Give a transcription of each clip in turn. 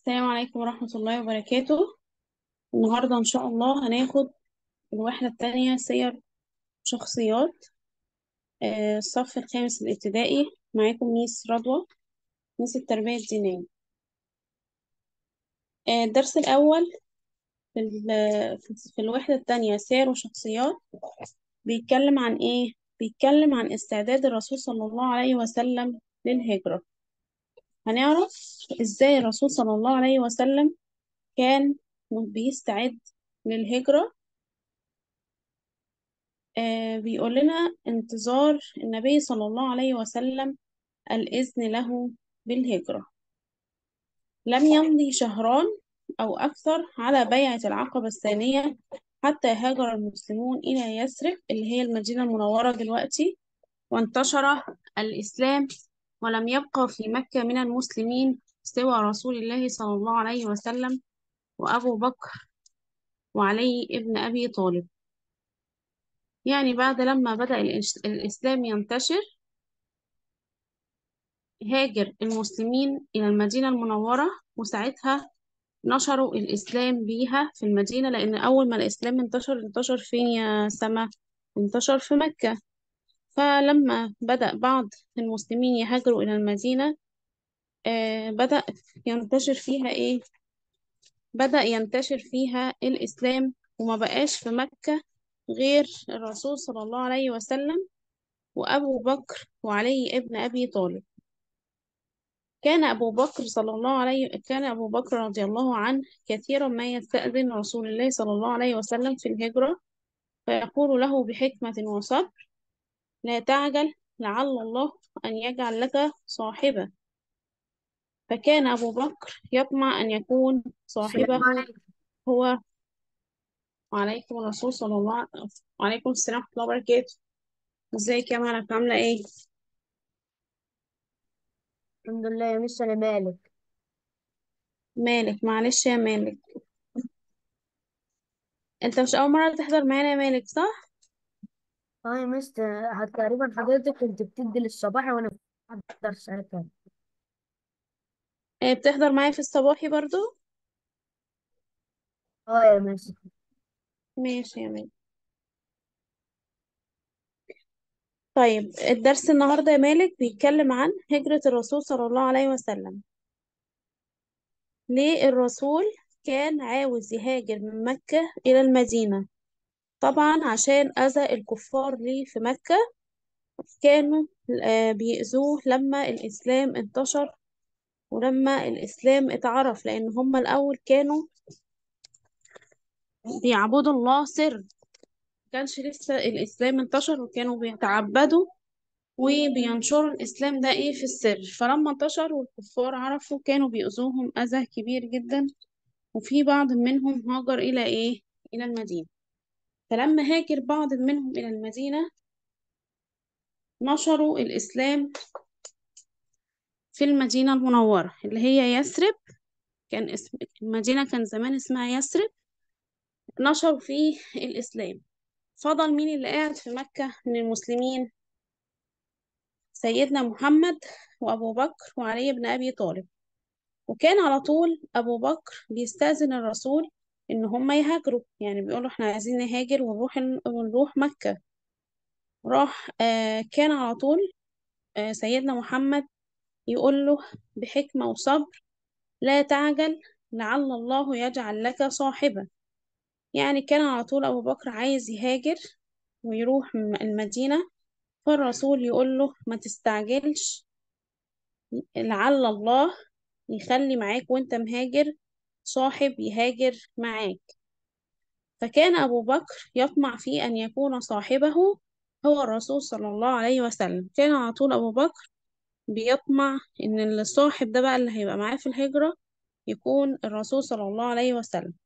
السلام عليكم ورحمة الله وبركاته النهاردة إن شاء الله هناخد الوحدة التانية سير شخصيات آه، الصف الخامس الابتدائي معاكم ميس رضوى ميس التربية الدينية آه، الدرس الأول في, ال- في الوحدة التانية سير وشخصيات بيتكلم عن إيه؟ بيتكلم عن استعداد الرسول صلى الله عليه وسلم للهجرة هنعرف إزاي الرسول صلى الله عليه وسلم كان بيستعد للهجرة آه بيقول لنا انتظار النبي صلى الله عليه وسلم الإذن له بالهجرة لم يمضي شهران أو أكثر على بيعة العقبة الثانية حتى هاجر المسلمون إلى يثرب اللي هي المدينة المنورة دلوقتي وانتشر الإسلام ولم يبقى في مكة من المسلمين سوى رسول الله صلى الله عليه وسلم وأبو بكر وعلي ابن أبي طالب يعني بعد لما بدأ الإس- الإسلام ينتشر هاجر المسلمين إلى المدينة المنورة وساعتها نشروا الإسلام بيها في المدينة لأن أول ما الإسلام انتشر انتشر فين يا سما؟ انتشر في مكة فلما بدأ بعض المسلمين يهاجروا إلى المدينة آه بدأ ينتشر فيها إيه؟ بدأ ينتشر فيها الإسلام وما بقاش في مكة غير الرسول صلى الله عليه وسلم وأبو بكر وعلي ابن أبي طالب كان أبو بكر صلى الله عليه كان أبو بكر رضي الله عنه كثيرا ما يستأذن رسول الله صلى الله عليه وسلم في الهجرة فيقول له بحكمة وصبر لا تعجل لعل الله أن يجعل لك صاحبة فكان أبو بكر يطمع أن يكون السلام صاحبه عليكم هو وعليكم الرسول صلى الله عليه وعليكم السلام ورحمة الله وبركاته ازيك يا مالك عاملة ايه؟ الحمد لله يا مس انا مالك مالك معلش يا مالك انت مش أول مرة تحضر معانا يا مالك صح؟ اه يا مس ه- تقريبا حضرتك كنت بتدي للصباح وانا بحضر ساعتها اه بتحضر معايا في الصباحي برضو؟ اه يا مس ماشي يا مالك طيب الدرس النهاردة يا مالك بيتكلم عن هجرة الرسول صلى الله عليه وسلم ليه الرسول كان عاوز يهاجر من مكة إلى المدينة طبعا عشان أذى الكفار ليه في مكة كانوا آه، بيأذوه لما الإسلام انتشر ولما الإسلام اتعرف لأن هم الأول كانوا بيعبدوا الله سر كانش لسه الإسلام انتشر وكانوا بيتعبدوا وبينشروا الإسلام ده إيه في السر فلما انتشر والكفار عرفوا كانوا بيؤذوهم أذى كبير جدا وفي بعض منهم هاجر إلى إيه إلى المدينة فلما هاجر بعض منهم إلى المدينة نشروا الإسلام في المدينة المنورة اللي هي يثرب كان اسم المدينة كان زمان اسمها يثرب نشروا فيه الإسلام فضل مين اللي قاعد في مكة من المسلمين سيدنا محمد وأبو بكر وعلي بن أبي طالب وكان على طول أبو بكر بيستأذن الرسول إن هم يهاجروا يعني بيقولوا إحنا عايزين نهاجر ونروح ونروح مكة راح آه كان على طول آه سيدنا محمد يقول له بحكمة وصبر لا تعجل لعل الله يجعل لك صاحبا يعني كان على طول أبو بكر عايز يهاجر ويروح م- المدينة فالرسول يقول له ما تستعجلش لعل الله يخلي معاك وانت مهاجر صاحب يهاجر معاك فكان أبو بكر يطمع في أن يكون صاحبه هو الرسول صلى الله عليه وسلم كان على طول أبو بكر بيطمع إن الصاحب ده بقى اللي هيبقى معاه في الهجرة يكون الرسول صلى الله عليه وسلم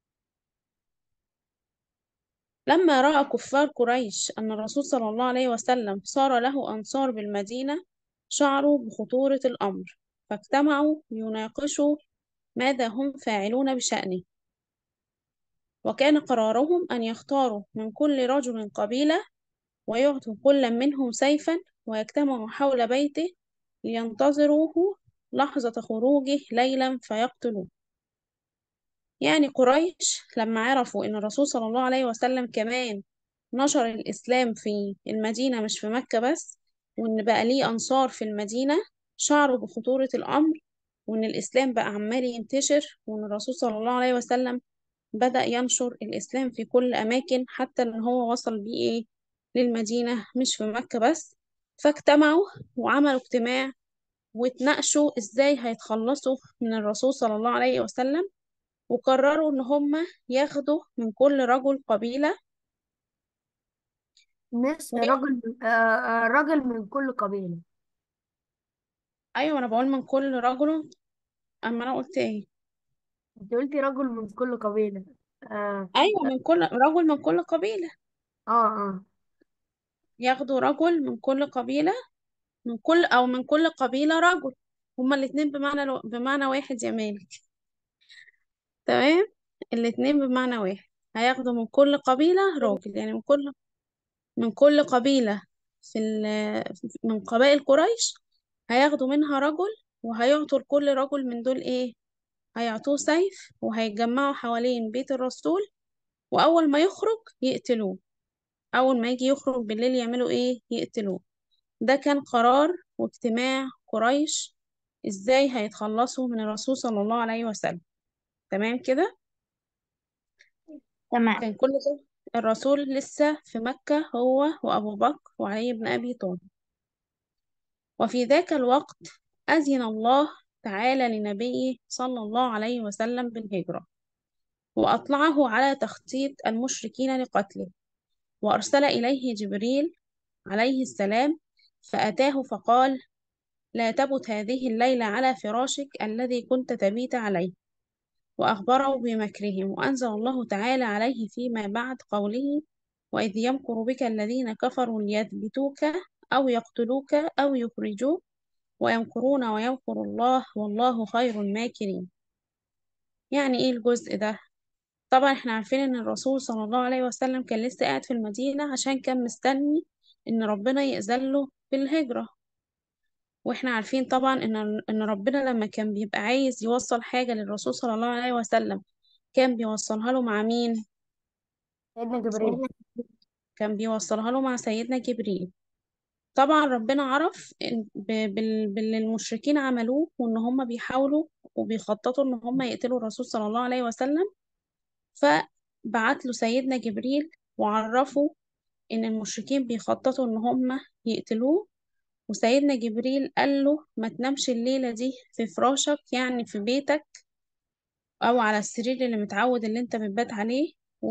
لما رأى كفار قريش أن الرسول صلى الله عليه وسلم صار له أنصار بالمدينة شعروا بخطورة الأمر فاجتمعوا ليناقشوا ماذا هم فاعلون بشأنه وكان قرارهم أن يختاروا من كل رجل قبيلة ويعطوا كل منهم سيفا ويجتمعوا حول بيته لينتظروه لحظة خروجه ليلا فيقتلوه يعني قريش لما عرفوا إن الرسول صلى الله عليه وسلم كمان نشر الإسلام في المدينة مش في مكة بس وإن بقى ليه أنصار في المدينة شعروا بخطورة الأمر وإن الإسلام بقى عمال ينتشر وإن الرسول صلى الله عليه وسلم بدأ ينشر الإسلام في كل أماكن حتى إن هو وصل بيه إيه للمدينة مش في مكة بس فاجتمعوا وعملوا اجتماع واتناقشوا إزاي هيتخلصوا من الرسول صلى الله عليه وسلم وقرروا إن هم ياخدوا من كل رجل قبيلة مس رجل آه آه رجل من كل قبيلة أيوة أنا بقول من كل رجل أما أنا قلت إيه انت قلتي رجل من كل قبيلة اه أيوة من كل رجل من كل قبيلة اه, آه. ياخدوا رجل من كل قبيلة من كل أو من كل قبيلة رجل هما الاتنين بمعنى لو... بمعنى واحد يا مالك تمام الاتنين بمعنى واحد هياخدوا من كل قبيلة راجل يعني من كل من كل قبيلة في ال... من قبائل قريش هياخدوا منها رجل وهيعطوا لكل رجل من دول ايه هيعطوه سيف وهيتجمعوا حوالين بيت الرسول وأول ما يخرج يقتلوه أول ما يجي يخرج بالليل يعملوا ايه يقتلوه ده كان قرار واجتماع قريش ازاي هيتخلصوا من الرسول صلى الله عليه وسلم تمام كده تمام كان كل ده الرسول لسه في مكة هو وأبو بكر وعلي بن أبي طالب وفي ذاك الوقت أذن الله تعالى لنبيه صلى الله عليه وسلم بالهجرة وأطلعه على تخطيط المشركين لقتله وأرسل إليه جبريل عليه السلام فأتاه فقال لا تبت هذه الليلة على فراشك الذي كنت تبيت عليه وأخبره بمكرهم وأنزل الله تعالى عليه فيما بعد قوله وإذ يمكر بك الذين كفروا ليثبتوك أو يقتلوك أو يخرجوك ويمكرون ويمكر الله والله خير الماكرين يعني إيه الجزء ده؟ طبعا احنا عارفين ان الرسول صلى الله عليه وسلم كان لسه قاعد في المدينة عشان كان مستني ان ربنا يأذن له بالهجرة واحنا عارفين طبعا ان ان ربنا لما كان بيبقى عايز يوصل حاجة للرسول صلى الله عليه وسلم كان بيوصلها له مع مين سيدنا جبريل كان بيوصلها له مع سيدنا جبريل طبعا ربنا عرف إن ب- بال- باللي المشركين عملوه وان هم بيحاولوا وبيخططوا ان هم يقتلوا الرسول صلى الله عليه وسلم فبعت له سيدنا جبريل وعرفه ان المشركين بيخططوا ان هم يقتلوه وسيدنا جبريل قال له ما تنامش الليلة دي في فراشك يعني في بيتك او على السرير اللي متعود اللي انت بتبات عليه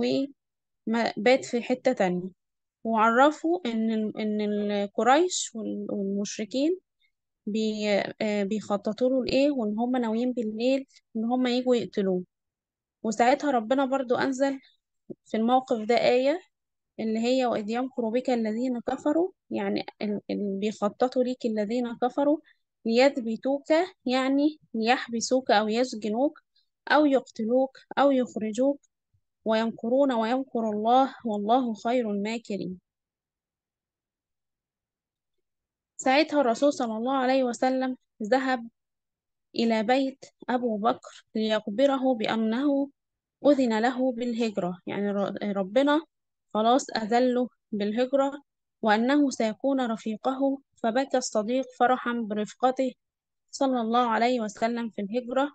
وما بات في حتة تانية وعرفوا ان ال- ان القريش وال- والمشركين بي آه، بيخططوا له لايه وان هم ناويين بالليل ان هم يجوا يقتلوه وساعتها ربنا برضو انزل في الموقف ده آية اللي هي وإذ يمكر بك الذين كفروا يعني ال- اللي بيخططوا ليك الذين كفروا ليثبتوك يعني ليحبسوك أو يسجنوك أو يقتلوك أو يخرجوك ويمكرون ويمكر الله والله خير الماكرين ساعتها الرسول صلى الله عليه وسلم ذهب إلى بيت أبو بكر ليخبره بأنه أذن له بالهجرة يعني ر- ربنا خلاص أذله بالهجرة وأنه سيكون رفيقه فبكى الصديق فرحا برفقته صلى الله عليه وسلم في الهجرة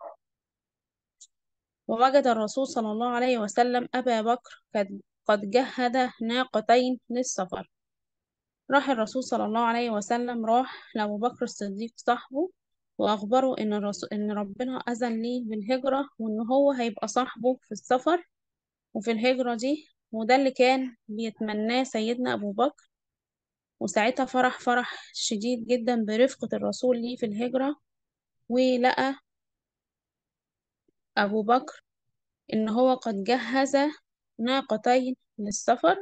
ووجد الرسول صلى الله عليه وسلم أبا بكر قد قد جهد ناقتين للسفر راح الرسول صلى الله عليه وسلم راح لأبو بكر الصديق صاحبه وأخبره إن الرسول إن ربنا أذن ليه بالهجرة وإن هو هيبقى صاحبه في السفر وفي الهجرة دي وده اللي كان بيتمناه سيدنا أبو بكر وساعتها فرح فرح شديد جدا برفقة الرسول ليه في الهجرة ولقى أبو بكر إن هو قد جهز ناقتين للسفر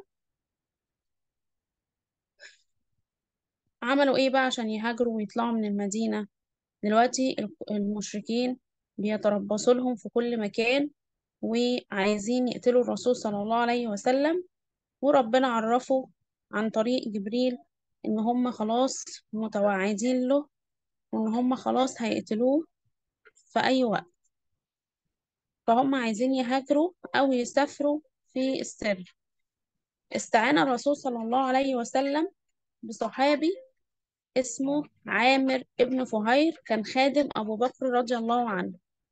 عملوا إيه بقى عشان يهاجروا ويطلعوا من المدينة دلوقتي المشركين بيتربصوا لهم في كل مكان وعايزين يقتلوا الرسول صلى الله عليه وسلم وربنا عرفه عن طريق جبريل إن هم خلاص متوعدين له وإن هم خلاص هيقتلوه في أي وقت فهم عايزين يهاجروا أو يسافروا في السر استعان الرسول صلى الله عليه وسلم بصحابي اسمه عامر ابن فهير كان خادم أبو بكر رضي الله عنه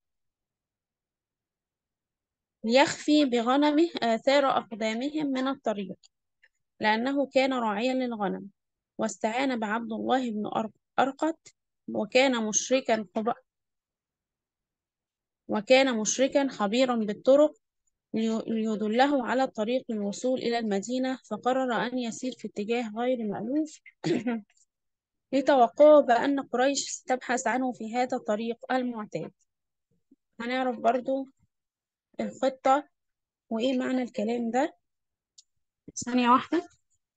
ليخفي بغنمه آثار أقدامهم من الطريق لأنه كان راعيا للغنم واستعان بعبد الله بن أر- أرقط وكان مشركا خب- وكان مشركا خبيرا بالطرق لي- ليدله على طريق الوصول إلى المدينة فقرر أن يسير في اتجاه غير مألوف لتوقعه بأن قريش ستبحث عنه في هذا الطريق المعتاد هنعرف برضو الخطة وإيه معنى الكلام ده ثانية واحدة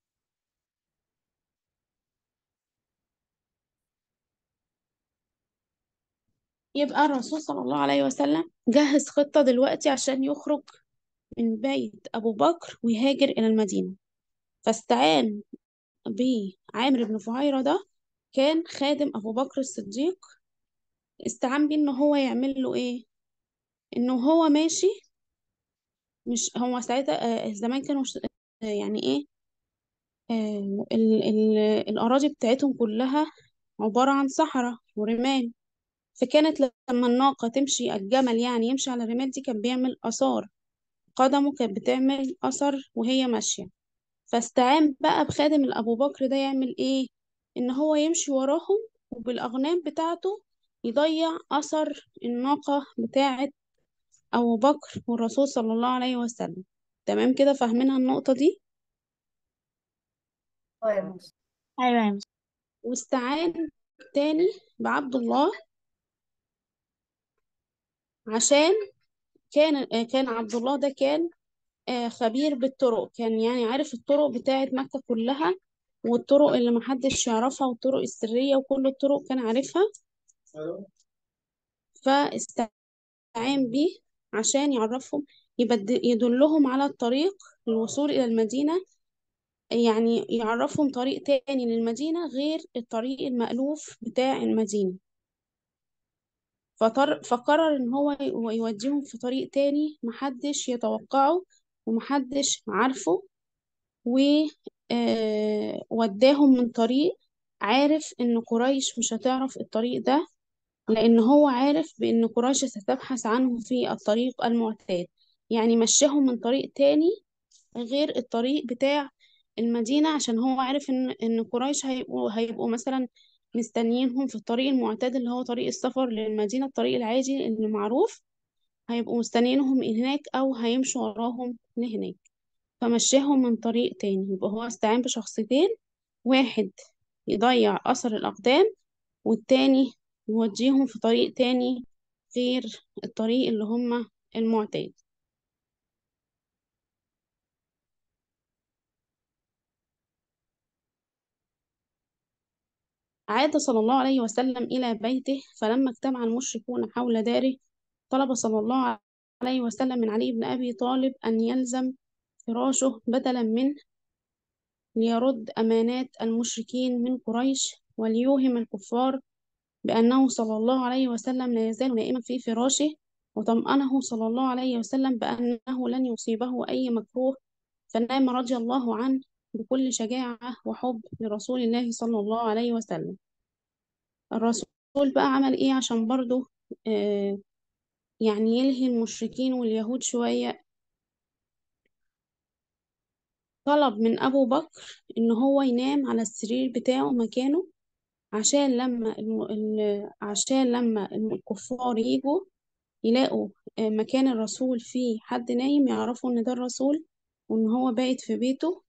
يبقى الرسول صلى الله عليه وسلم جهز خطة دلوقتي عشان يخرج من بيت أبو بكر ويهاجر إلى المدينة فاستعان بعامر بن فهيرة ده كان خادم أبو بكر الصديق استعان بيه إن هو يعمل له إيه إنه هو ماشي مش هو ساعتها آه، زمان كانوا ش- آه، يعني إيه آه، ال ال الأراضي بتاعتهم كلها عبارة عن صحراء ورمال فكانت لما الناقة تمشي الجمل يعني يمشي على الرمال دي كان بيعمل آثار قدمه كانت بتعمل أثر وهي ماشية فاستعان بقى بخادم الأبو بكر ده يعمل إيه إن هو يمشي وراهم وبالأغنام بتاعته يضيع أثر الناقة بتاعة أبو بكر والرسول صلى الله عليه وسلم تمام كده فاهمينها النقطة دي اه يا مس ايوه يا مس. واستعان تاني بعبد الله عشان كان آه، كان عبد الله ده كان آه، خبير بالطرق كان يعني عارف الطرق بتاعت مكة كلها والطرق اللي محدش يعرفها والطرق السرية وكل الطرق كان عارفها فاستعان بيه عشان يعرفهم يبد- يدلهم على الطريق للوصول إلى المدينة يعني يعرفهم طريق تاني للمدينة غير الطريق المألوف بتاع المدينة فطر فقرر إن هو ي- يوديهم في طريق تاني محدش يتوقعه ومحدش عارفه ووداهم من طريق عارف إن قريش مش هتعرف الطريق ده لأن هو عارف بأن قريش ستبحث عنه في الطريق المعتاد يعني مشاهم من طريق تاني غير الطريق بتاع المدينة عشان هو عارف إن إن قريش هيبقوا هيبقوا مثلا مستنيينهم في الطريق المعتاد اللي هو طريق السفر للمدينة الطريق العادي اللي معروف هيبقوا مستنيينهم هناك أو هيمشوا وراهم لهناك فمشاهم من طريق تاني يبقى هو استعان بشخصيتين واحد يضيع أثر الأقدام والتاني يوديهم في طريق تاني غير الطريق اللي هم المعتاد عاد صلى الله عليه وسلم إلى بيته فلما اجتمع المشركون حول داره طلب صلى الله عليه وسلم من علي بن أبي طالب أن يلزم فراشه بدلا منه ليرد أمانات المشركين من قريش وليوهم الكفار بأنه صلى الله عليه وسلم لا يزال نائما في فراشه وطمأنه صلى الله عليه وسلم بأنه لن يصيبه أي مكروه فنام رضي الله عنه بكل شجاعة وحب لرسول الله صلى الله عليه وسلم الرسول بقى عمل إيه عشان برضه آه يعني يلهي المشركين واليهود شوية طلب من أبو بكر إن هو ينام على السرير بتاعه مكانه عشان لما الم... ال... عشان لما الكفار يجوا يلاقوا آه، مكان الرسول فيه حد نايم يعرفوا إن ده الرسول وإن هو بايت في بيته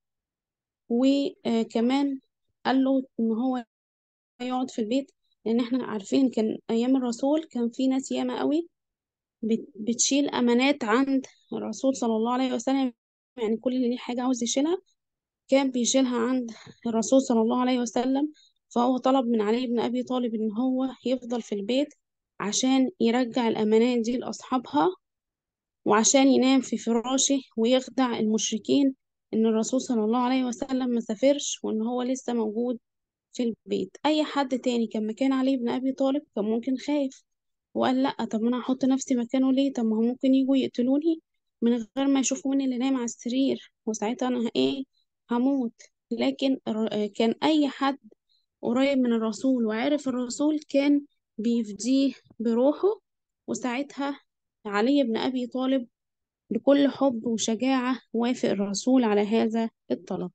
وكمان قال له إن هو يقعد في البيت لأن احنا عارفين كان أيام الرسول كان في ناس ياما قوي بت- بتشيل أمانات عند الرسول صلى الله عليه وسلم يعني كل اللي ليه حاجة عاوز يشيلها كان بيشيلها عند الرسول صلى الله عليه وسلم فهو طلب من علي بن أبي طالب إن هو يفضل في البيت عشان يرجع الأمانات دي لأصحابها وعشان ينام في فراشه ويخدع المشركين إن الرسول صلى الله عليه وسلم ما سافرش وإن هو لسه موجود في البيت أي حد تاني كان مكان علي بن أبي طالب كان ممكن خايف وقال لأ طب أنا هحط نفسي مكانه ليه طب ما هو ممكن يجوا يقتلوني من غير ما يشوفوا مين اللي نايم على السرير وساعتها أنا إيه هموت لكن الر- كان أي حد قريب من الرسول وعارف الرسول كان بيفديه بروحه وساعتها علي بن أبي طالب بكل حب وشجاعة وافق الرسول على هذا الطلب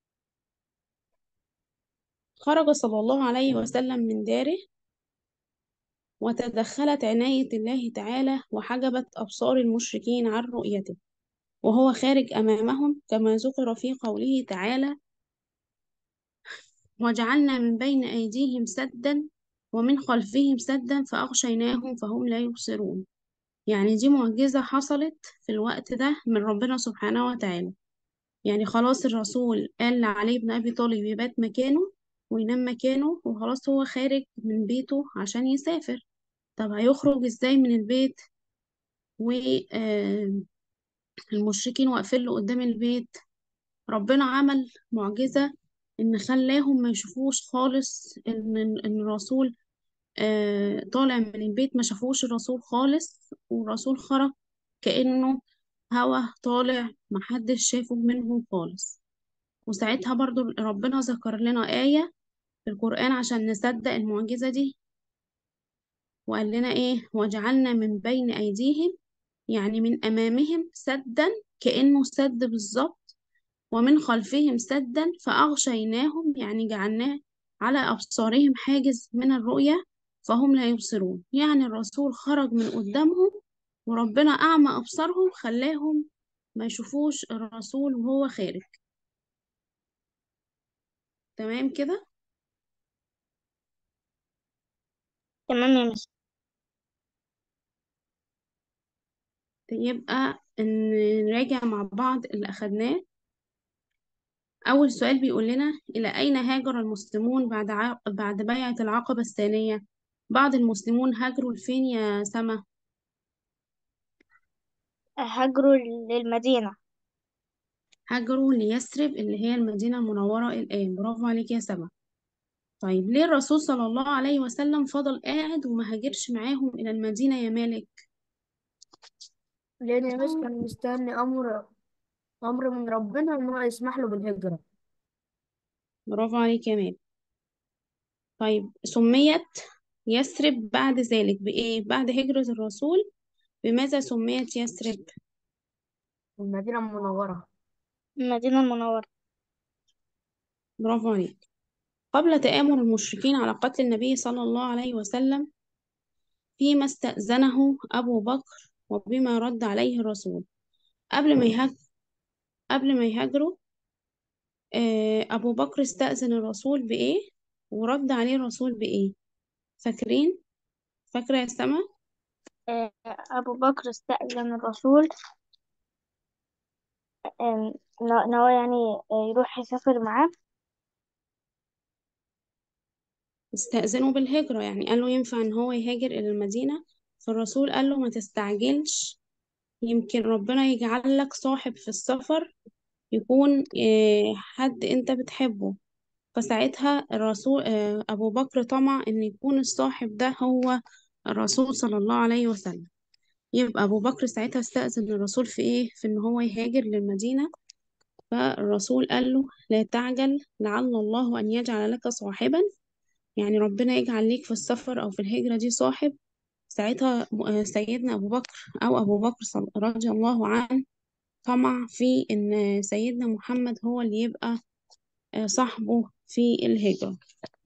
خرج صلى الله عليه وسلم من داره وتدخلت عناية الله تعالى وحجبت أبصار المشركين عن رؤيته وهو خارج أمامهم كما ذكر في قوله تعالى وجعلنا من بين أيديهم سدا ومن خلفهم سدا فأغشيناهم فهم لا يبصرون يعني دي معجزة حصلت في الوقت ده من ربنا سبحانه وتعالى يعني خلاص الرسول قال لعلي بن أبي طالب يبات مكانه وينام مكانه وخلاص هو خارج من بيته عشان يسافر طب هيخرج ازاي من البيت والمشركين واقفين له قدام البيت ربنا عمل معجزة إن خلاهم ما يشوفوش خالص إن إن الرسول آه، طالع من البيت ما شافوش الرسول خالص والرسول خرج كأنه هوا طالع محدش شافه منهم خالص وساعتها برضو ربنا ذكر لنا آية في القرآن عشان نصدق المعجزة دي وقال لنا إيه وجعلنا من بين أيديهم يعني من أمامهم سدا كأنه سد بالظبط ومن خلفهم سدا فأغشيناهم يعني جعلناه على أبصارهم حاجز من الرؤية فهم لا يبصرون يعني الرسول خرج من قدامهم وربنا أعمى أبصارهم خلاهم ما يشوفوش الرسول وهو خارج تمام كده تمام يا مس يبقى إن نراجع مع بعض اللي أخدناه أول سؤال بيقول لنا إلى أين هاجر المسلمون بعد ع... بعد بيعة العقبة الثانية بعض المسلمون هاجروا لفين يا سما هاجروا للمدينة هاجروا ليثرب اللي هي المدينة المنورة الآن برافو عليك يا سما طيب ليه الرسول صلى الله عليه وسلم فضل قاعد وما هاجرش معاهم إلى المدينة يا مالك لأن يا مس كان مستني أمر أمر من ربنا إن هو يسمح له بالهجرة برافو عليك يا مالك طيب سميت يثرب بعد ذلك بإيه بعد هجرة الرسول بماذا سميت يثرب المدينة المنورة المدينة المنورة برافو عليك قبل تآمر المشركين على قتل النبي صلى الله عليه وسلم فيما استأذنه أبو بكر وبما رد عليه الرسول قبل ما يهاجر قبل ما يهاجروا آه، أبو بكر استأذن الرسول بإيه ورد عليه الرسول بإيه فاكرين فاكرة يا سما آه، أبو بكر استأذن الرسول آم، إن إن هو يعني آه، يروح يسافر معاه استأذنوا بالهجرة يعني قال له ينفع إن هو يهاجر إلى المدينة فالرسول قال له ما تستعجلش يمكن ربنا يجعل لك صاحب في السفر يكون آه، حد أنت بتحبه فساعتها الرسول آه، أبو بكر طمع إن يكون الصاحب ده هو الرسول صلى الله عليه وسلم يبقى أبو بكر ساعتها استأذن الرسول في إيه؟ في إن هو يهاجر للمدينة فالرسول قال له لا تعجل لعل الله أن يجعل لك صاحبا يعني ربنا يجعل ليك في السفر أو في الهجرة دي صاحب ساعتها آه، سيدنا أبو بكر أو أبو بكر صل- رضي الله عنه طمع في إن سيدنا محمد هو اللي يبقى آه، صاحبه في الهجرة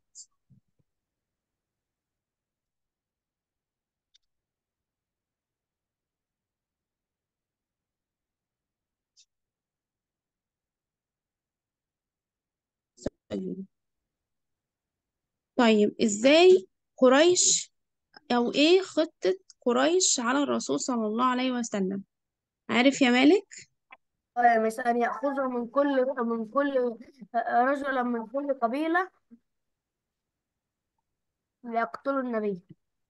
طيب إزاي قريش أو إيه خطة قريش على الرسول صلى الله عليه وسلم عارف يا مالك اه يا مس أن يأخذوا من كل من كل رجلا من كل قبيلة ليقتلوا النبي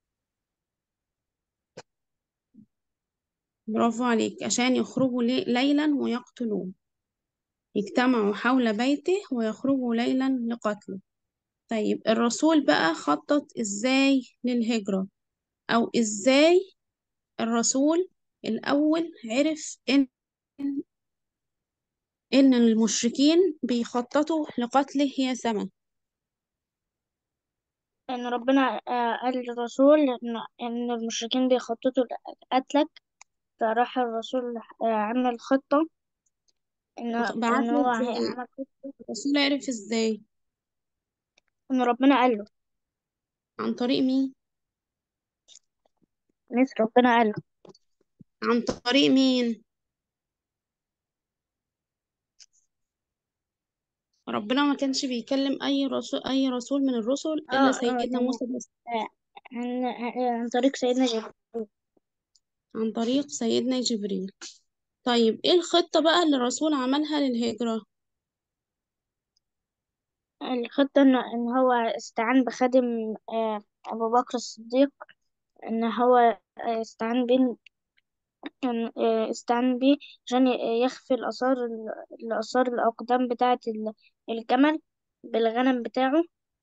برافو عليك عشان يخرجوا لي- ليلا ويقتلوه يجتمعوا حول بيته ويخرجوا ليلا لقتله طيب الرسول بقى خطط ازاي للهجرة او ازاي الرسول الاول عرف ان ان المشركين بيخططوا لقتله يا سما إن ربنا آه، قال للرسول إن إن المشركين بيخططوا لقتلك فراح الرسول آه، عمل خطة إن بعت إن له هو ازاي هيعمل خطة الرسول عرف ازاي إن ربنا قال له عن طريق مين ناس ربنا قال له عن طريق مين ربنا ما كانش بيكلم اي رسول اي رسول من الرسل اه الا اه سيدنا تمام موسى بس آه، عن عن عن طريق سيدنا جبريل عن طريق سيدنا جبريل طيب ايه الخطة بقى اللي الرسول عملها للهجرة الخطة إن إن هو استعان بخادم آه، أبو بكر الصديق إن هو آه، استعان بين إن- آه، استعان بيه عشان ي- يخفي الآثار ال- الآثار الأقدام بتاعة ال- الجمل بالغنم بتاعه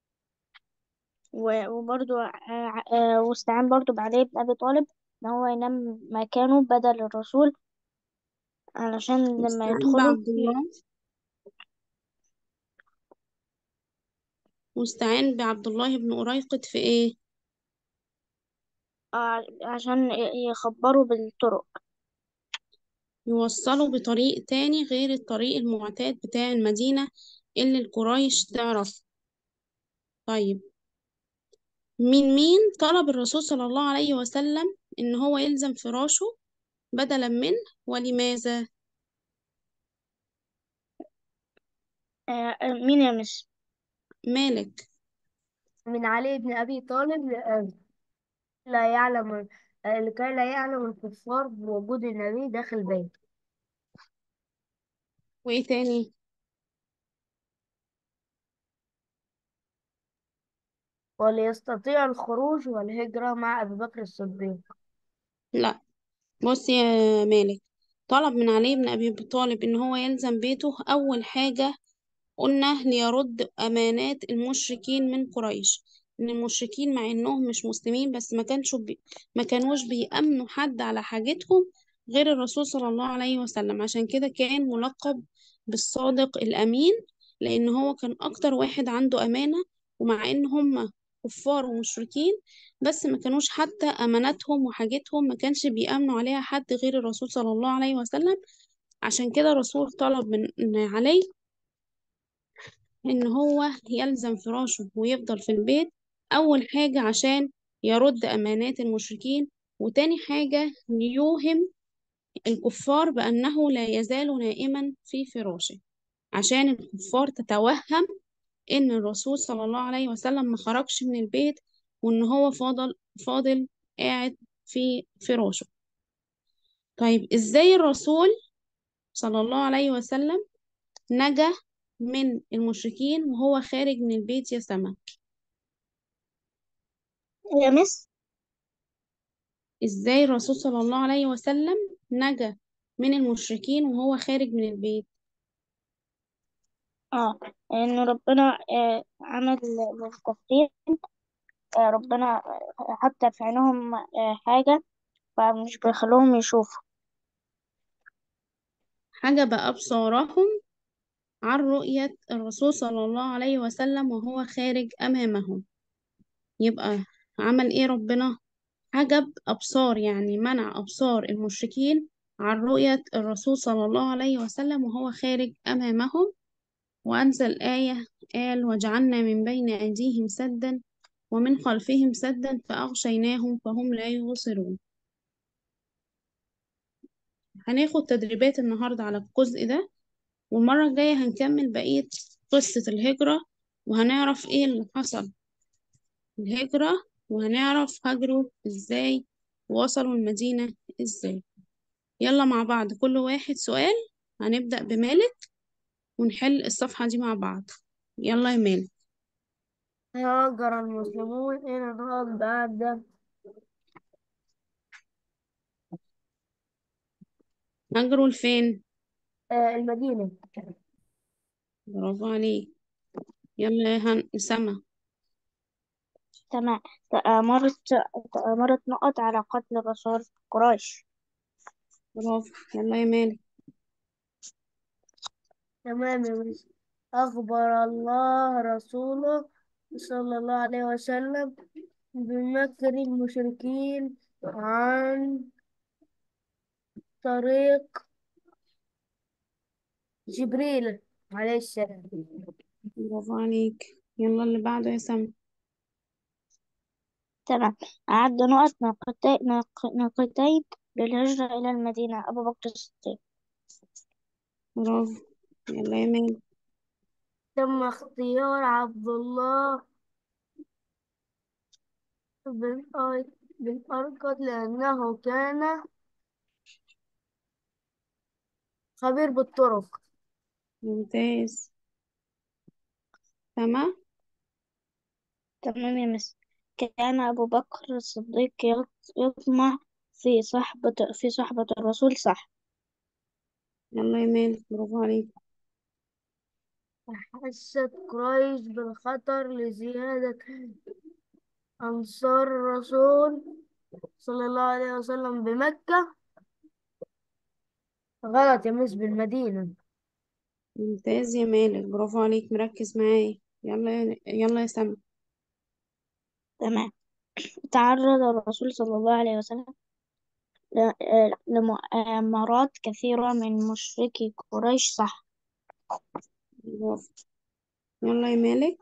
و- وبرضو آه، آه، واستعان برضو بعلي بن أبي طالب إن هو ينام مكانه بدل الرسول علشان لما واستعان يدخلوا بعبد ي- الله واستعان بعبد الله بن أريقط في ايه آه، عشان ي- يخبروا بالطرق يوصلوا بطريق تاني غير الطريق المعتاد بتاع المدينة اللي القريش تعرف طيب من مين طلب الرسول صلى الله عليه وسلم إن هو يلزم فراشه بدلا منه ولماذا آه، آه، مين يا مس مالك من علي بن أبي طالب آه، لا يعلم آه، لكي لا يعلم الكفار بوجود النبي داخل بيته وإيه تاني وليستطيع الخروج والهجرة مع أبي بكر الصديق لا بص يا مالك طلب من علي بن أبي طالب إن هو يلزم بيته أول حاجة قلنا ليرد أمانات المشركين من قريش إن المشركين مع إنهم مش مسلمين بس ما كانش بي... ما كانوش بيأمنوا حد على حاجتهم غير الرسول صلى الله عليه وسلم عشان كده كان ملقب بالصادق الأمين لأن هو كان أكتر واحد عنده أمانة ومع إن هم كفار ومشركين بس ما كانوش حتى أماناتهم وحاجتهم ما كانش بيأمنوا عليها حد غير الرسول صلى الله عليه وسلم عشان كده الرسول طلب من من علي إن هو يلزم فراشه ويفضل في البيت أول حاجة عشان يرد أمانات المشركين وتاني حاجة ليوهم الكفار بأنه لا يزال نائما في فراشه عشان الكفار تتوهم إن الرسول صلى الله عليه وسلم ما خرجش من البيت وإن هو فاضل فاضل قاعد في فراشه طيب إزاي الرسول صلى الله عليه وسلم نجا من المشركين وهو خارج من البيت يا سما يا مس ازاي الرسول صلى الله عليه وسلم نجا من المشركين وهو خارج من البيت اه إن ربنا آه، عمل للكافرين آه، ربنا آه، حتى في عينهم آه، حاجة فمش بيخلوهم يشوفوا حجب أبصارهم عن رؤية الرسول صلى الله عليه وسلم وهو خارج أمامهم يبقى عمل إيه ربنا حجب أبصار يعني منع أبصار المشركين عن رؤية الرسول صلى الله عليه وسلم وهو خارج أمامهم وأنزل آية قال وجعلنا من بين أيديهم سدا ومن خلفهم سدا فأغشيناهم فهم لا يبصرون هناخد تدريبات النهاردة على الجزء ده والمرة الجاية هنكمل بقية قصة الهجرة وهنعرف ايه اللي حصل الهجرة وهنعرف هاجروا ازاي ووصلوا المدينة ازاي يلا مع بعض كل واحد سؤال هنبدأ بمالك ونحل الصفحة دي مع بعض يلا يا مالك هاجر المسلمون إلى الأرض بعد هاجروا لفين آه، المدينة برافو عليك يلا يا هن سما تمام تآمرت تآمرت نقط على قتل الرسول قريش برافو يلا يا مالك تمام يا مس أخبر الله رسوله صلى الله عليه وسلم بمكر المشركين عن طريق جبريل عليه السلام برافو عليك يلا اللي بعده يا سما تمام أعد نقط ناقتي- ناق- ناقتين للهجرة إلى المدينة أبو بكر الصديق برافو يلا يا مالك تم اختيار عبد الله بن أي- بن أرقد لأنه كان خبير بالطرق ممتاز سما تمام يا مس كان أبو بكر الصديق يط- يطمع في صحبة في صحبة الرسول صح يلا يا مالك برافو عليك حست قريش بالخطر لزيادة أنصار الرسول صلى الله عليه وسلم بمكة غلط يا مس بالمدينة ممتاز يا مالك برافو عليك مركز معايا يلا يا- يلا يا سما تمام تعرض الرسول صلى الله عليه وسلم ل- آه، لمؤامرات كثيرة من مشركي قريش صح برافو يلا يا مالك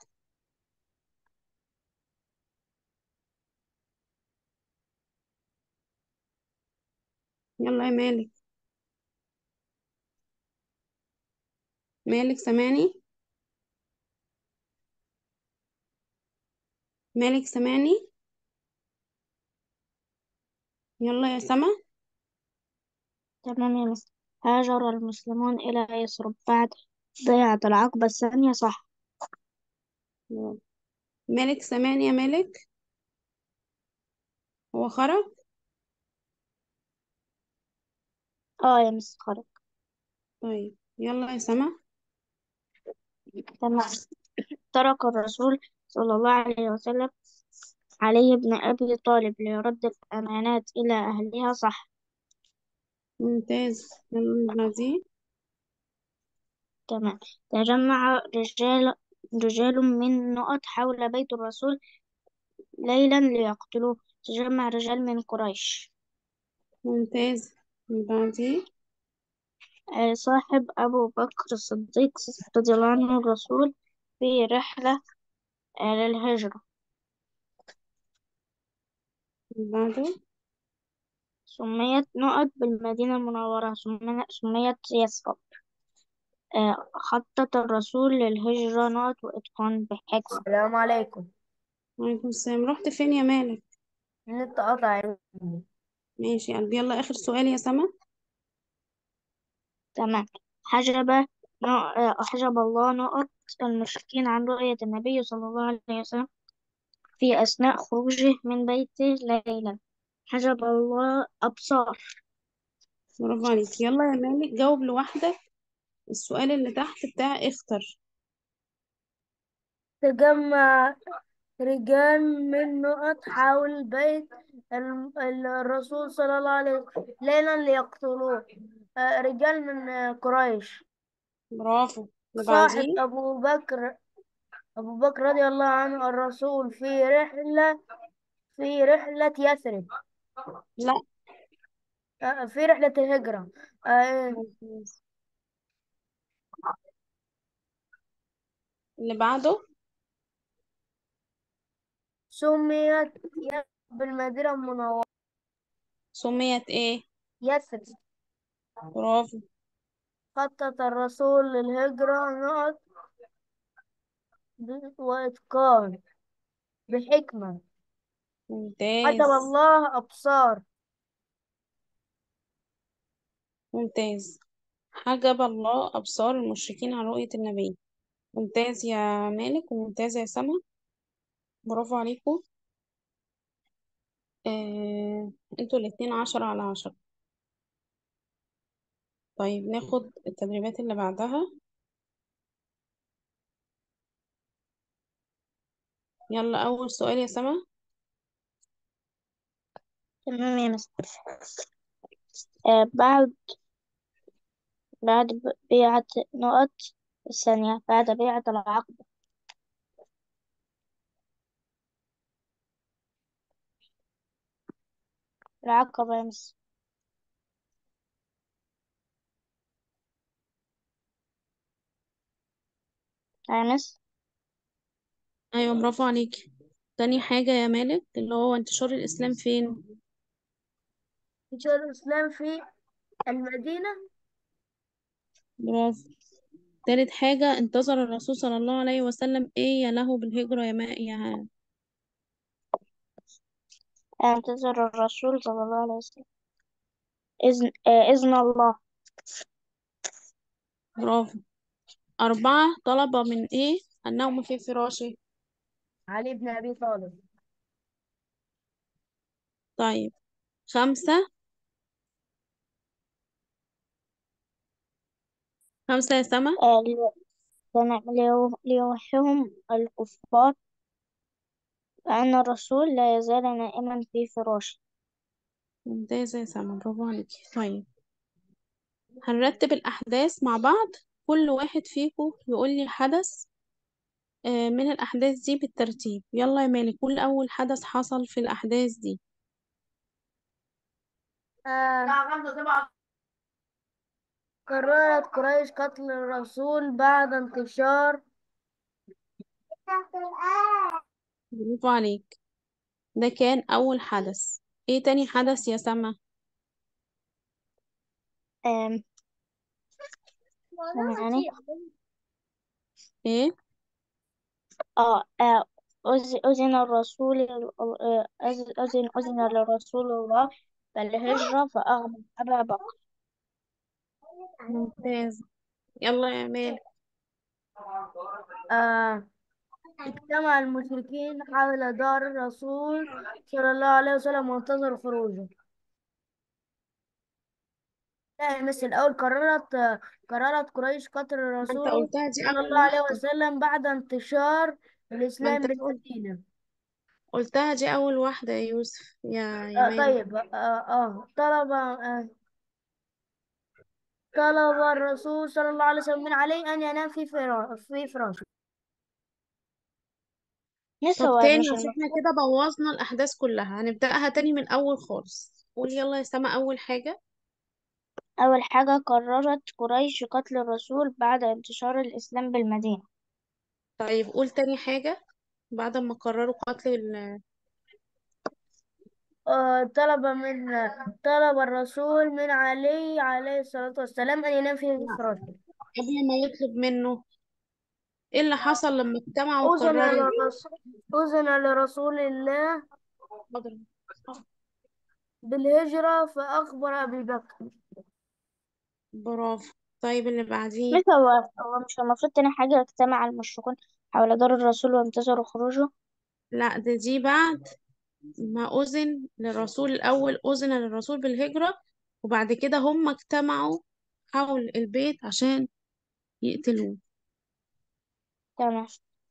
يلا يا مالك مالك سامعني مالك سامعني يلا يا سما تمام يا مس هاجر المسلمون إلى يثرب بعد بيعة العقبة الثانية صح برافو. مالك سامعني يا مالك هو خرج اه يا مس خرج طيب يلا يا سما تمام ترك الرسول صلى الله عليه وسلم علي بن أبي طالب ليرد الأمانات إلى أهلها صح ممتاز يلا اللي بعديه تمام تجمع رجال رجال من نقط حول بيت الرسول ليلا ليقتلوه تجمع رجال من قريش ممتاز اللي بعديه آه، صاحب أبو بكر الصديق رضي الله عنه الرسول في رحلة آه، للهجرة اللي بعده سميت نقط بالمدينة المنورة سمي- سميت يثرب آه، خطط الرسول للهجرة نقط وإتقان بحكمة السلام عليكم وعليكم السلام رحت فين يا مالك النت قطع ماشي يا قلبي يلا آخر سؤال يا سما تمام حجب نق- آه، حجب الله نقط المشركين عن رؤية النبي صلى الله عليه وسلم في أثناء خروجه من بيته ليلا حجب الله أبصار برافو عليك يلا يا مالك جاوب لوحدك السؤال اللي تحت بتاع اختر تجمع رجال من نقط حول بيت الم- ال- الرسول صلى الله عليه وسلم ليلا ليقتلوه آه، رجال من آه، قريش برافو اللي صاحب بعديه أبو بكر أبو بكر رضي الله عنه الرسول في رحلة في رحلة يثرب لا آه، في رحلة الهجرة آه، ممتاز. اللي بعده سميت يثرب بالمدينة المنورة سميت ايه يثرب برافو خطط الرسول للهجرة نقط ب- وإتقان بحكمة حجب ممتاز الله أبصار ممتاز حجب الله أبصار المشركين عن رؤية النبي ممتاز يا مالك وممتاز يا سما برافو عليكم آه، انتوا الاتنين عشرة على عشرة طيب ناخد التدريبات اللي بعدها يلا أول سؤال يا سما تمام يا مس آه بعد بعد ب- بيعة نقط الثانية بعد بيعة العقبة العقبة يا مس يا مس أيوة برافو عليكي تاني حاجة يا مالك اللي هو انتشار الإسلام فين انتشار الإسلام في المدينة برافو تالت حاجة انتظر الرسول صلى الله عليه وسلم ايه له بالهجرة يا ما يا انتظر الرسول صلى الله عليه وسلم إذن آه إذن الله برافو أربعة طلب من ايه النوم في فراشه علي بن أبي طالب طيب خمسة خمسة يا سما آه لي- كان ليو- ليوحهم الكفار أن الرسول لا يزال نائما في فراشه ممتازة يا سما برافو عليكي طيب هنرتب الأحداث مع بعض كل واحد فيكم يقول لي حدث آه، من الأحداث دي بالترتيب يلا يا مالك قول أول حدث حصل في الأحداث دي آه قررت قريش قتل الرسول بعد انتشار برافو عليك ده كان أول حدث ايه تاني حدث يا سما آم، يعني ايه آه آه، أذ- أذن الرسول آه، أذ- أذن أذن لرسول الله بالهجرة فأغمى أبا بكر ممتاز يلا يا مالك آه اجتمع المشركين حول دار الرسول صلى الله عليه وسلم وانتظروا خروجه لا مثل الأول قررت آه، قررت قريش قتل ما انت الرسول قلتها دي صلى أول الله عليه واحدة وسلم بعد انتشار ما الإسلام انت قلت بالمدينة قلتها دي أول واحدة يا يوسف يا يا آه مالك طيب آه آه طلب آه طلب الرسول صلى الله عليه وسلم من علي أن ينام في فرا- في فراشه مس طب هو تاني مش عشان احنا المفروض كده بوظنا الأحداث كلها هنبدأها تاني من الأول خالص قول يلا يا سما أول حاجة أول حاجة قررت قريش قتل الرسول بعد انتشار الإسلام بالمدينة طيب قول تاني حاجة بعد ما قرروا قتل ال... آه طلب من طلب الرسول من علي عليه الصلاة والسلام أن ينام في لا فراشه قبل ما يطلب منه ايه اللي حصل لما اجتمعوا أذن وقرروا للرسول أذن لرسول الله حاضر. بالهجرة فأخبر أبي بكر برافو طيب اللي بعديه مس هو هو مش المفروض تاني حاجة اجتمع المشركون حول دار الرسول وانتظروا خروجه لا ده دي بعد ما أذن للرسول الأول أذن للرسول بالهجرة وبعد كده هم اجتمعوا حول البيت عشان يقتلوه تمام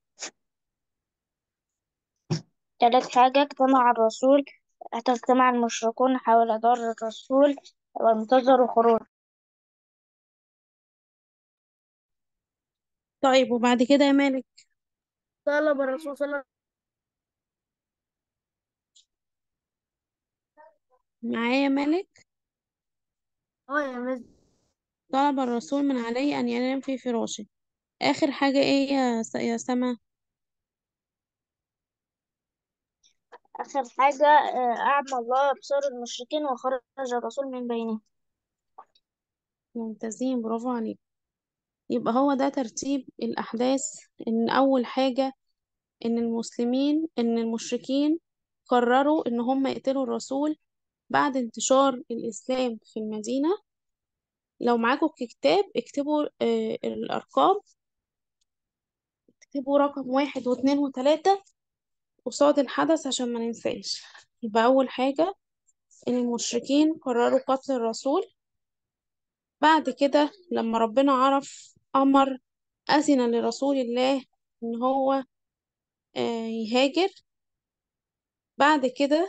تالت حاجة اجتمع الرسول اجتمع المشركون حول دار الرسول وانتظروا خروجه طيب وبعد كده يا مالك طلب الرسول صلى الله معايا يا مالك اه يا مس طلب الرسول من عليه أن ينام في فراشه آخر حاجة ايه يا س... يا سما آخر حاجة آه، أعمى الله أبصار المشركين وخرج الرسول من بينهم ممتازين برافو عليك يبقى هو ده ترتيب الأحداث إن أول حاجة إن المسلمين إن المشركين قرروا إن هم يقتلوا الرسول بعد انتشار الإسلام في المدينة لو معاكم كتاب اكتبوا آه الأرقام اكتبوا رقم واحد واثنين وثلاثة قصاد الحدث عشان ما ننساش يبقى أول حاجة إن المشركين قرروا قتل الرسول بعد كده لما ربنا عرف أمر أذن لرسول الله إن هو آه، يهاجر بعد كده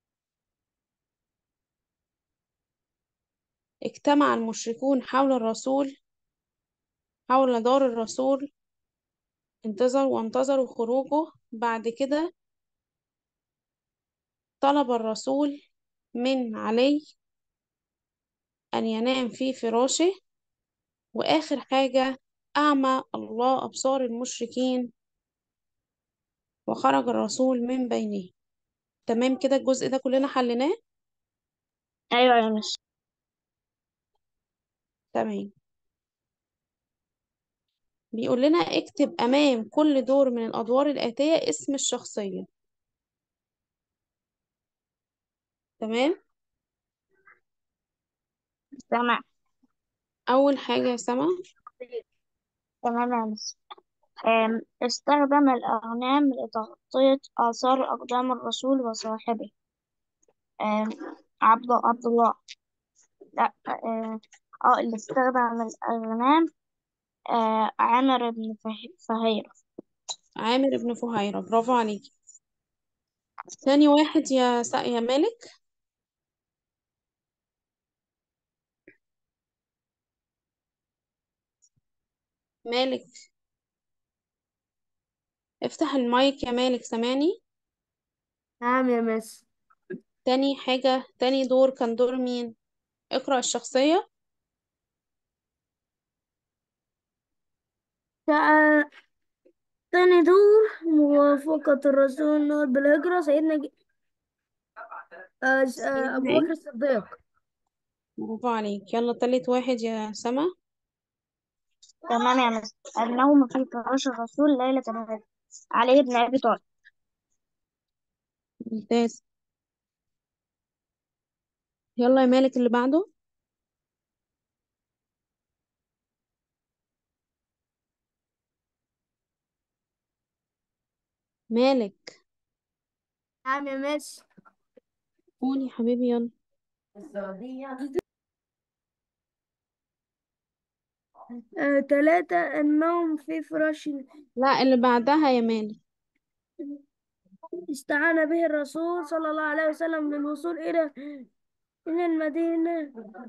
اجتمع المشركون حول الرسول حول دار الرسول انتظروا وانتظروا خروجه بعد كده طلب الرسول من علي أن ينام في فراشه وآخر حاجة أعمى الله أبصار المشركين وخرج الرسول من بينهم تمام كده الجزء ده كلنا حليناه أيوة يا مس تمام بيقول لنا اكتب أمام كل دور من الأدوار الآتية اسم الشخصية تمام تمام أول حاجة يا سما تمام يا مس آم، استخدم الأغنام لتغطية آثار أقدام الرسول وصاحبه آم، عبد عبد الله لا اه آه، اللي استخدم الأغنام آه عامر بن فه- فهيرة عامر بن فهيرة برافو عليكي تاني واحد يا س... يا مالك مالك افتح المايك يا مالك سامعني نعم يا مس تاني حاجة تاني دور كان دور مين اقرأ الشخصية تع- تاني دور موافقة الرسول النور بالهجرة سيدنا ج... آه س- آه سيدنا أبو بكر ايه الصديق برافو عليك يلا تالت واحد يا سما تمام يا مس النوم في فراش الرسول ليلة الهجرة علي بن أبي طالب ممتاز يلا يا مالك اللي بعده مالك نعم يا مس قول يا حبيبي يلا آه تلاتة النوم في فراش لا اللي بعدها يا مالك استعان به الرسول صلى الله عليه وسلم للوصول إلى إلى المدينة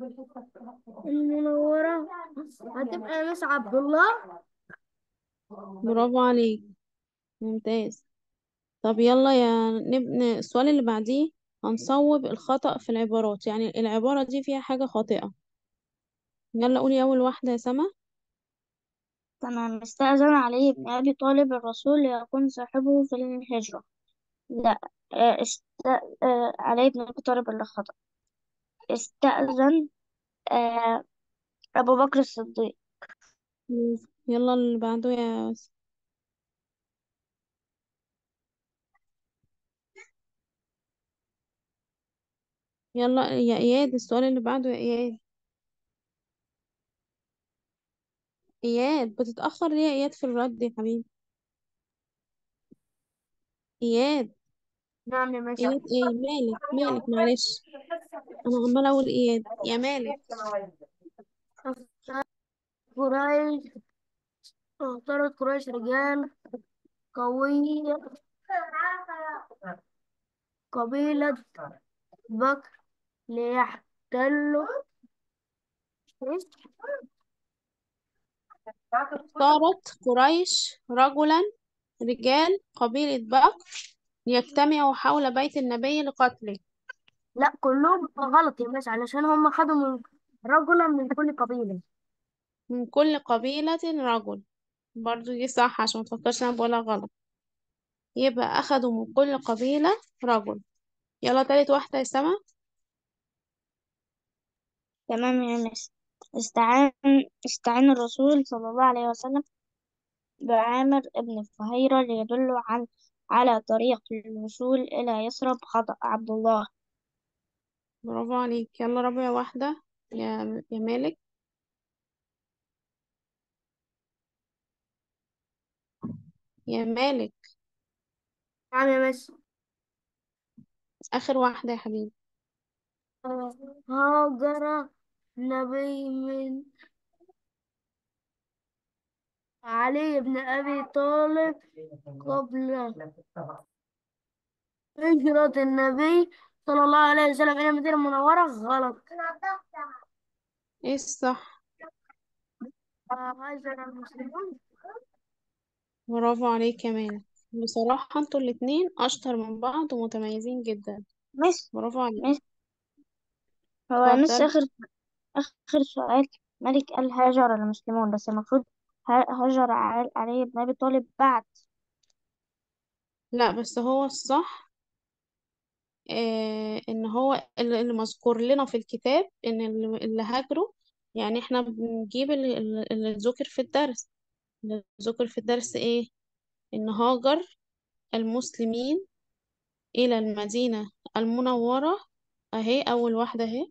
المنورة هتبقى يا مس عبد الله برافو عليك ممتاز طب يلا يا نبني السؤال اللي بعديه هنصوب الخطأ في العبارات يعني العبارة دي فيها حاجة خاطئة يلا قولي أول واحدة يا سما تمام استأذن علي بن أبي طالب الرسول ليكون صاحبه في الهجرة لا آه است... آه علي بن أبي طالب اللي خطأ استأذن آه أبو بكر الصديق مم. يلا اللي بعده يا س- يلا يا إياد السؤال اللي بعده يا إياد إياد بتتأخر ليه يا إياد في الرد يا حبيبي إياد نعم يا مس إياد إيه مالك مالك معلش أنا عمالة أقول إياد يا مالك قريش اختارت قريش رجال قوية قبيلة بكر ليحتلوا اختارت قريش رجلا رجال قبيلة بكر ليجتمعوا حول بيت النبي لقتله لا كلهم غلط يا باشا علشان هم خدوا من رجلا من كل قبيلة من كل قبيلة رجل برضو دي صح عشان متفكرش أنا بقولها غلط يبقى أخدوا من كل قبيلة رجل يلا تالت واحدة يا سما تمام يا مس استعان استعان الرسول صلى الله عليه وسلم بعامر بن فهيرة ليدله عن على طريق الوصول إلى يثرب خطأ عبد الله برافو عليك يلا رابع واحدة يا يا مالك يا مالك نعم يا باشا آخر واحدة يا حبيبي هاجر نبي من علي بن أبي طالب قبل هجرة النبي صلى الله عليه وسلم إلى المدينة المنورة غلط ايه الصح هاجر المسلمون برافو عليك يا مالك بصراحة انتوا الاتنين اشطر من بعض ومتميزين جدا مس برافو عليك مس هو مس اتفضل آخر آخر سؤال ملك قال هاجر المسلمون بس المفروض ه- هاجر علي علي بن أبي طالب بعد لا بس هو الصح آه ان هو اللي اللي مذكور لنا في الكتاب ان اللي اللي هاجروا يعني احنا بنجيب اللي, اللي ذكر في الدرس اللي ذكر في الدرس ايه ان هاجر المسلمين الى المدينة المنورة اهي اول واحدة اهي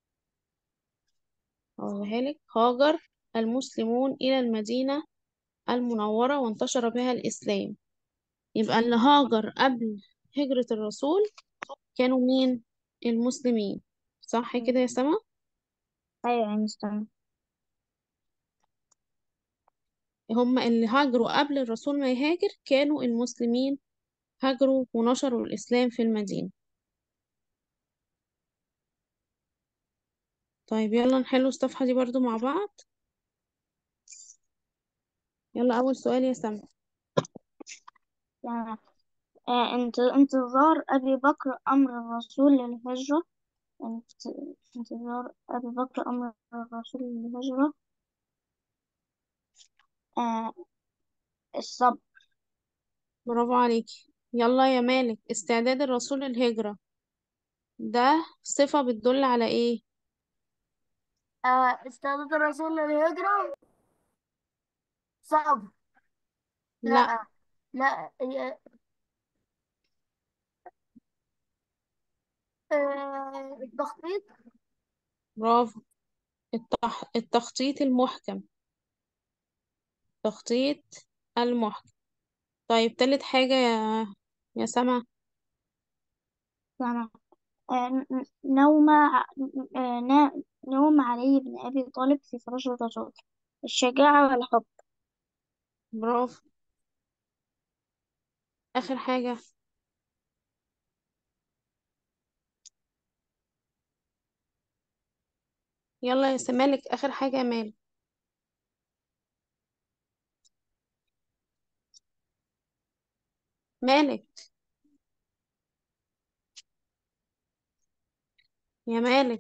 اقولها لك هاجر المسلمون الى المدينة المنورة وانتشر بها الاسلام يبقى اللي هاجر قبل هجرة الرسول كانوا مين المسلمين صح كده يا سما أيوة يا مس تمام هم اللي هاجروا قبل الرسول ما يهاجر كانوا المسلمين هاجروا ونشروا الإسلام في المدينة طيب يلا نحل الصفحة دي برضو مع بعض يلا أول سؤال يا سما يعني آه انت انتظار أبي بكر أمر الرسول للهجرة انت- انتظار أبي بكر أمر الرسول للهجرة آه الصبر برافو عليكي يلا يا مالك استعداد الرسول للهجرة ده صفة بتدل على ايه آه استعداد الرسول للهجرة صعب لا لا لا آه آه، التخطيط برافو التح... التخطيط المحكم تخطيط المحكم طيب تالت حاجة يا يا سما يعني آه ن- نوم ع- آه نا- نوم علي بن أبي طالب في فراش الرسول الشجاعة والحب برافو آخر حاجة يلا يا سمالك آخر حاجة يا مالك مالك يا مالك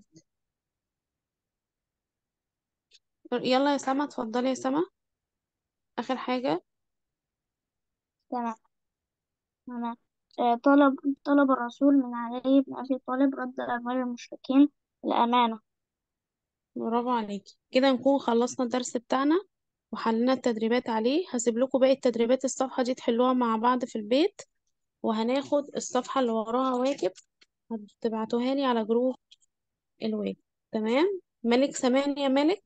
يلا يا سما اتفضلي يا سما آخر حاجة تمام تمام آه طلب طلب الرسول من علي بن أبي طالب رد أموال المشركين الأمانة برافو عليكي كده نكون خلصنا الدرس بتاعنا وحلينا التدريبات عليه هسيب لكم باقي التدريبات الصفحة دي تحلوها مع بعض في البيت وهناخد الصفحة اللي وراها واجب هتبعتوها لي على جروب الواجب تمام مالك سامعني يا مالك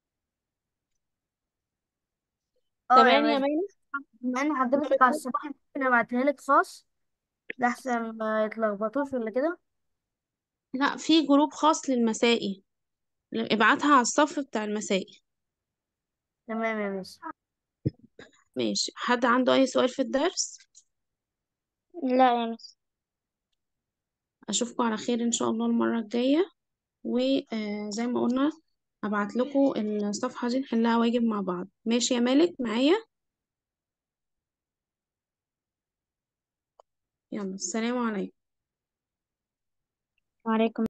اه يا سامعني يا مس مالك بما ان حضرتك على الصباح ممكن ابعتها لك خاص لحسن ما يتلخبطوش ولا كده لا في جروب خاص للمسائي ابعتها على الصف بتاع المسائي تمام يا مس ماشي حد عنده أي سؤال في الدرس لا يا مس أشوفكم على خير إن شاء الله المرة الجاية وزي ما قلنا هبعت لكم الصفحة دي نحلها واجب مع بعض ماشي يا مالك معايا يلا السلام عليكم وعليكم